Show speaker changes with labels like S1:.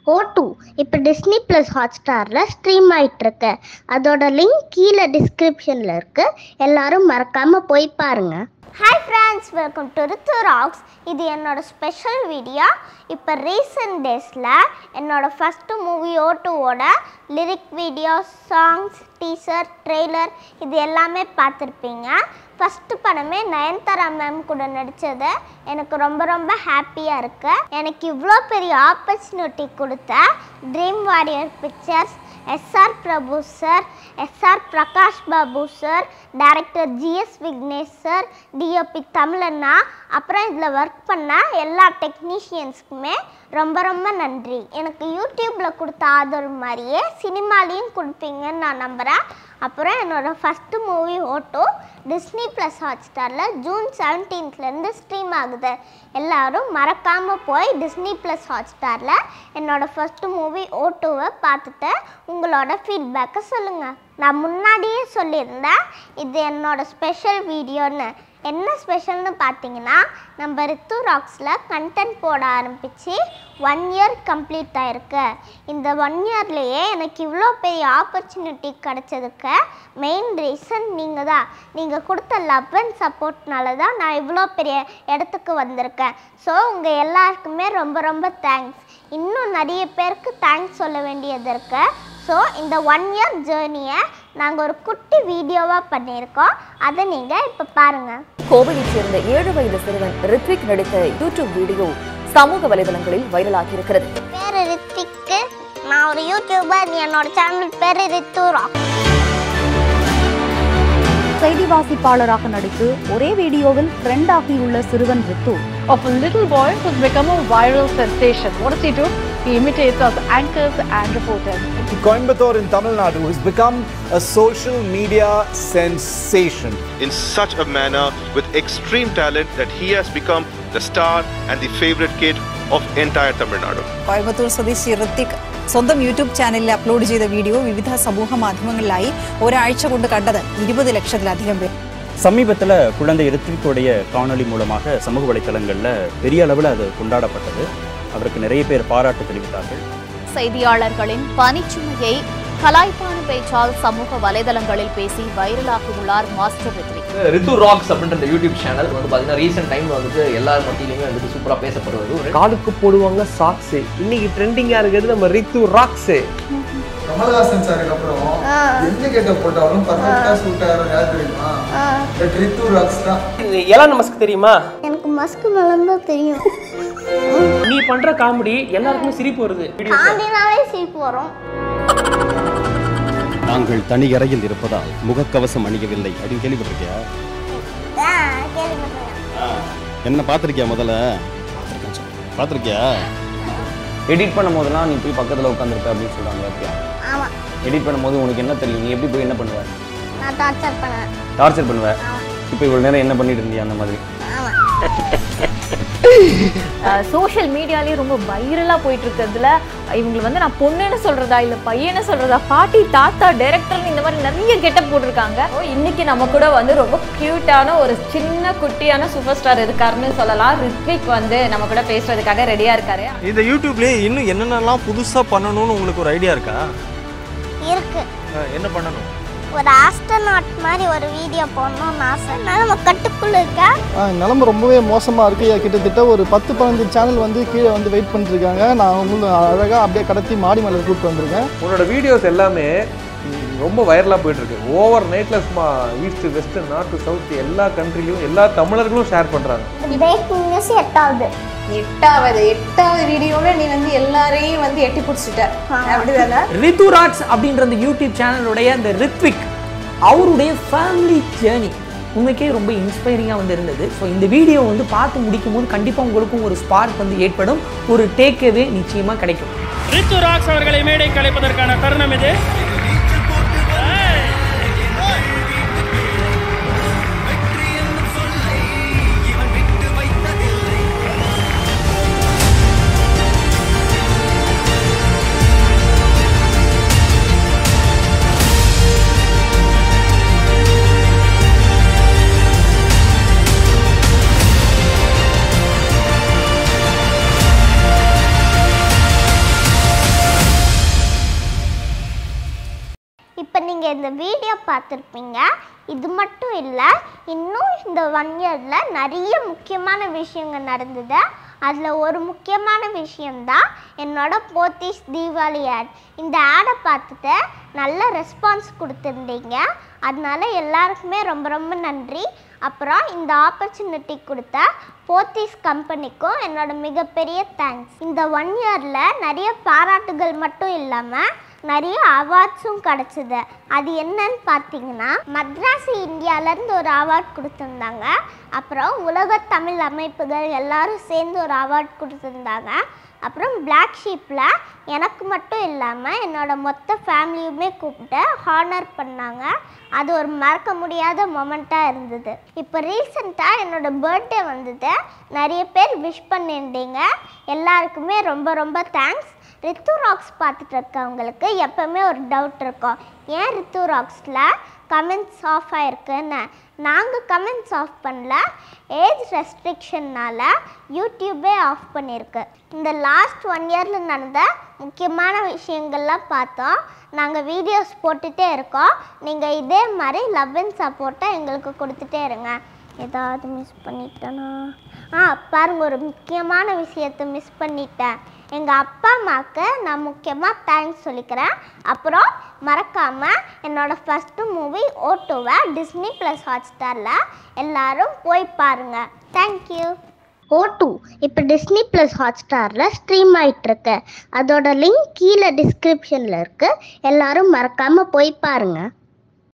S1: ஓ two இப்போ Disney plus hot ஸ்டாரில் stream ஆயிட்டு இருக்கு அதோட லிங்க் கீழே டிஸ்கிரிப்ஷனில் இருக்கு எல்லாரும் மறக்காம போய் பாருங்க hi friends welcome to Rithu rocks இது என்னோட ஸ்பெஷல் வீடியோ இப்போ ரீசெண்ட் டேஸில் என்னோட ஃபஸ்ட்டு மூவி ஓ டூவோட lyric video songs teaser trailer இது எல்லாமே பார்த்துருப்பீங்க ஃபஸ்ட்டு படமே நயன்தாரா மேம் கூட நடித்தது எனக்கு ரொம்ப ரொம்ப ஹாப்பியாக இருக்கு எனக்கு இவ்வளோ பெரிய ஆப்பர்ச்சுனிட்டி கொடுத்த dream warrior pictures SR Prabhu sir SR Prakash Babu sir director GS Vignesh sir DOP தமிழண்ணா அப்புறம் இதில் ஒர்க் பண்ண எல்லா டெக்னீஷியன்ஸ்க்குமே ரொம்ப ரொம்ப நன்றி எனக்கு யூடியூப்பில் கொடுத்த ஆதரவு மாதிரியே சினிமாலையும் கொடுப்பீங்கன்னு நான் நம்புகிறேன் அப்புறம் என்னோடய ஃபஸ்ட்டு மூவி ஓட்டோ டிஸ்னி ப்ளஸ் ஹாட் ஸ்டாரில் ஜூன் செவன்டீன்த்லேருந்து ஸ்ட்ரீம் ஆகுது எல்லாரும் மறக்காமல் போய் டிஸ்னி ப்ளஸ் ஹாட் ஸ்டாரில் என்னோடய ஃபஸ்ட்டு மூவி ஓட்டோவை பார்த்துட்டு உங்களோட ஃபீட்பேக்கை சொல்லுங்கள் நான் முன்னாடியே சொல்லியிருந்தேன் இது என்னோட ஸ்பெஷல் வீடியோன்னு என்ன ஸ்பெஷல்னு பார்த்தீங்கன்னா நம்ம ரித்து ராக்ஸில் கண்டென்ட் போட ஆரம்பித்து ஒன் இயர் கம்ப்ளீட் ஆயிருக்கு இந்த ஒன் இயர்லேயே எனக்கு இவ்வளோ பெரிய ஆப்பர்ச்சுனிட்டி கிடச்சதுக்கு மெயின் ரீசன் நீங்கள் தான் நீங்கள் கொடுத்த லவ் அண்ட் சப்போர்ட்னால தான் நான் இவ்வளோ பெரிய இடத்துக்கு வந்திருக்கேன் ஸோ உங்கள் எல்லாருக்குமே ரொம்ப ரொம்ப தேங்க்ஸ் இன்னும் நிறைய பேருக்கு தேங்க்ஸ் சொல்ல வேண்டியது இருக்கு ஸோ இந்த ஒன் இயர் ஜேர்னியை நாங்கள் ஒரு குட்டி வீடியோவாக பண்ணியிருக்கோம் அதை நீங்கள் இப்போ பாருங்கள்
S2: கோவையைச் சேர்ந்த ஏழு வயது சிறுவன் ரித்விக் நடித்த யூடியூப் வீடியோ சமூக வலைதளங்களில் வைரலாகி இருக்கிறது
S1: பேர் ரித்திக்கு நான் ஒரு யூடியூபர் என்னோட சேனல் பேர் ரித்து ராக்
S3: செய்தி வாசிப்பாளராக நடித்து ஒரே வீடியோவில் ட்ரெண்ட் ஆகியுள்ள சிறுவன் ரித்து
S4: of a little boy who's become a viral sensation. What does he do? He imitates us anchors and reporters.
S5: Coimbatore in Tamil Nadu has become a social media sensation.
S6: in such a manner with extreme talent that he has become the star and the favorite kid of entire Tamil Nadu.
S7: Coimbatore സ്വദേശി ഋത്തിക് സ്വന്തം YouTube ചാനലിൽ upload ചെയ്ത video വിവിധ സമൂഹ മാധ്യമങ്ങളിലായി ഒരാഴ്ച കൊണ്ട് കണ്ടത് ഇരുപത് ലക്ഷത്തിലധികം പേർ
S8: சமீபத்தில் குழந்தை ரித்விக்குடைய காணொளி மூலமாக சமூக வலைத்தளங்களில் பெரிய அளவில் அது கொண்டாடப்பட்டது அவருக்கு நிறைய பேர் பாராட்டு தெரிவித்தார்கள்
S2: செய்தியாளர்களின் பணிச்சுமையை கலாய்ப்பான பேச்சால் சமூக வலைதளங்களில் பேசி வைரலாகியுள்ளார் மாஸ்டர் ரித்விக்
S9: ரித்து ராக்ஸ் அப்படின்ற இந்த யூடியூப் சேனல் வந்து பார்த்தீங்கன்னா ரீசெண்ட் டைம்ல வந்துட்டு எல்லார் மத்தியிலுமே வந்துட்டு சூப்பராக பேசப்படுவது ஒரு
S10: காலுக்கு போடுவாங்க சாக்ஸ் இன்னைக்கு ட்ரெண்டிங்கா இருக்கிறது நம்ம ரித்து ராக்ஸ்
S11: கமல்ஹாசன் சாருக்கு அப்புறம் எந்த கேட்ட போட்டாலும் பர்ஃபெக்டா சூட் ஆகிற யார் தெரியுமா பட் ரித்து ராக்ஸ் தான்
S10: எல்லாம் நமஸ்க்கு தெரியுமா
S1: எனக்கு மஸ்கு மேலம் தான் தெரியும்
S10: நீ பண்ற காமெடி எல்லாருக்குமே சிரிப்பு வருது
S1: காந்தினாலே சிரிப்பு வரும்
S8: நாங்கள் தனி அறையில் இருப்பதால் முகக்கவசம் அணியவில்லை அப்படின்னு கேள்விப்பட்டிருக்கியா
S1: ஆ, கேள்விப்பட்டிருக்கேன்.
S8: என்ன பார்த்துருக்கியா முதல்ல பார்த்துருக்கியா எடிட் பண்ணும் போதெல்லாம் நீ போய் பக்கத்தில் உட்காந்துருப்ப அப்படின்னு சொல்கிறாங்க அப்படியா
S1: ஆமா
S8: எடிட் பண்ணும்போது உனக்கு என்ன தெரியும் நீ எப்படி போய் என்ன பண்ணுவ
S1: நான் டார்ச்சர் பண்ணேன்
S8: டார்ச்சர் பண்ணுவ இப்போ இவ்வளோ நேரம் என்ன பண்ணிட்டு இருந்தியா அந்த மாதிரி
S1: ஆமா
S4: சோஷியல் மீடியாலேயே ரொம்ப வைரலாக போயிட்டு இருக்கிறதுல இவங்களை வந்து நான் பொண்ணுன்னு சொல்றதா இல்லை பையனை சொல்றதா பாட்டி தாத்தா டைரக்டர் இந்த மாதிரி நிறைய கெட்டப் போட்டிருக்காங்க ஓ, இன்னைக்கு நம்ம கூட வந்து ரொம்ப க்யூட்டான ஒரு சின்ன குட்டியான சூப்பர் ஸ்டார் இருக்காருன்னு சொல்லலாம் ரித்விக் வந்து நம்ம கூட பேசுறதுக்காக ரெடியா இருக்காரு
S10: இந்த யூடியூப்லயே இன்னும் என்னென்னலாம் புதுசா பண்ணணும்னு உங்களுக்கு ஒரு ஐடியா இருக்கா
S1: இருக்கு
S10: என்ன பண்ணணும்
S1: ஒரு ஆஸ்ட்ரோநாட் மாதிரி ஒரு வீடியோ போடணும்னு ஆசை நான் நம்ம கட்டுக்குள்ள இருக்க
S11: நிலம ரொம்பவே மோசமா இருக்கு கிட்டத்தட்ட ஒரு பத்து பதினஞ்சு சேனல் வந்து கீழே வந்து வெயிட் பண்ணிட்டு இருக்காங்க நான் உங்களுக்கு அழகா அப்படியே கடத்தி மாடி மேலே கூப்பிட்டு வந்திருக்கேன்
S10: உன்னோட வீடியோஸ் எல்லாமே ம், ரொம்ப வைரலாக போயிட்டு இருக்கு ஓவர் நைட்ல சும்மா ஈஸ்ட் வெஸ்ட் நார்த் சவுத் எல்லா கண்ட்ரிலையும் எல்லா தமிழர்களும் ஷேர் பண்றாங்க
S1: பிரேக்கிங் நியூஸ் எட்டாவது
S7: எட்டாவது எட்டாவது வீடியோல நீ வந்து எல்லாரையும் வந்து எட்டி பிடிச்சிட்ட அப்படிதானே
S10: ரித்து ராக்ஸ் அப்படின்ற அந்த யூடியூப் சேனலுடைய அந்த ரித்விக் அவருடைய ஃபேமிலி ஜேர்னி உண்மைக்கே ரொம்ப இன்ஸ்பைரிங்காக வந்து இருந்தது ஸோ இந்த வீடியோ வந்து பார்த்து முடிக்கும் போது கண்டிப்பாக உங்களுக்கும் ஒரு ஸ்பார்க் வந்து ஏற்படும் ஒரு டேக்அவே நிச்சயமாக கிடைக்கும்
S9: ரித்து ராக்ஸ் அவர்களை மேடை கலைப்பதற்கான தருணம் இது
S1: ஆ நீங்கள் இந்த வீடியோ பார்த்துருப்பீங்க இது மட்டும் இல்லை இன்னும் இந்த ஒன் இயரில் நிறைய முக்கியமான விஷயங்கள் நடந்தது அதில் ஒரு முக்கியமான விஷயம்தான் என்னோட போத்தீஸ் தீபாவளி ஆட் இந்த ஆடை பார்த்துட்டு நல்ல ரெஸ்பான்ஸ் கொடுத்துருந்தீங்க அதனால எல்லாருக்குமே ரொம்ப ரொம்ப நன்றி அப்புறம் இந்த ஆப்பர்ச்சுனிட்டி கொடுத்த போத்தீஸ் கம்பெனிக்கும் என்னோட மிகப்பெரிய தேங்க்ஸ் இந்த ஒன் இயரில் நிறைய பாராட்டுகள் மட்டும் இல்லாமல் நிறைய அவார்ட்ஸும் கிடச்சிது அது என்னன்னு பார்த்தீங்கன்னா மദ്രാസ് இந்தியாவிலேருந்து ஒரு அவார்ட் கொடுத்துருந்தாங்க அப்புறம் உலக தமிழ் அமைப்புகள் எல்லாரும் சேர்ந்து ஒரு அவார்ட் கொடுத்துருந்தாங்க அப்புறம் பிளாக் ஷீப்பில் எனக்கு மட்டும் இல்லாமல் என்னோட மொத்த ஃபேமிலியுமே கூப்பிட்டு ஹானர் பண்ணாங்க அது ஒரு மறக்க முடியாத மொமெண்ட்டாக இருந்தது இப்போ ரீசெண்டாக என்னோட பர்த்டே வந்தது நிறைய பேர் விஷ் பண்ணியிருந்தீங்க எல்லாருக்குமே ரொம்ப ரொம்ப தேங்க்ஸ் ரித்து ராக்ஸ் பார்த்துட்டு இருக்கவங்களுக்கு எப்போவுமே ஒரு டவுட் இருக்கும் ஏன் ரித்து ராக்ஸில் கமெண்ட்ஸ் ஆஃப் ஆயிருக்குன்னு நாங்கள் கமெண்ட்ஸ் ஆஃப் பண்ணல ஏஜ் ரெஸ்ட்ரிக்ஷன்னால் யூடியூபே ஆஃப் பண்ணியிருக்கு இந்த லாஸ்ட் ஒன் இயரில் நடந்த முக்கியமான விஷயங்கள்லாம் பார்த்தோம் நாங்கள் வீடியோஸ் போட்டுகிட்டே இருக்கோம் நீங்கள் இதே மாதிரி லவ் அண்ட் சப்போர்ட்டை எங்களுக்கு கொடுத்துட்டே இருங்க ஏதாவது மிஸ் பண்ணிட்டேனா ஆ பாருங்க ஒரு முக்கியமான விஷயத்தை மிஸ் பண்ணிட்டேன் எங்கள் அப்பா அம்மாவுக்கு நான் முக்கியமாக தேங்க்ஸ் சொல்லிக்கிறேன் அப்புறம் மறக்காமல் என்னோடய ஃபஸ்ட்டு மூவி ஓட்டோவை டிஸ்னி ப்ளஸ் ஹாட் ஸ்டாரில் எல்லாரும் போய் பாருங்கள் தேங்க்யூ
S12: ஓ டூ இப்போ டிஸ்னி ப்ளஸ் ஹாட் ஸ்டாரில் ஸ்ட்ரீம் ஆயிட்டிருக்கு அதோட லிங்க் கீழே டிஸ்கிரிப்ஷனில் இருக்குது எல்லாரும் மறக்காமல் போய் பாருங்கள்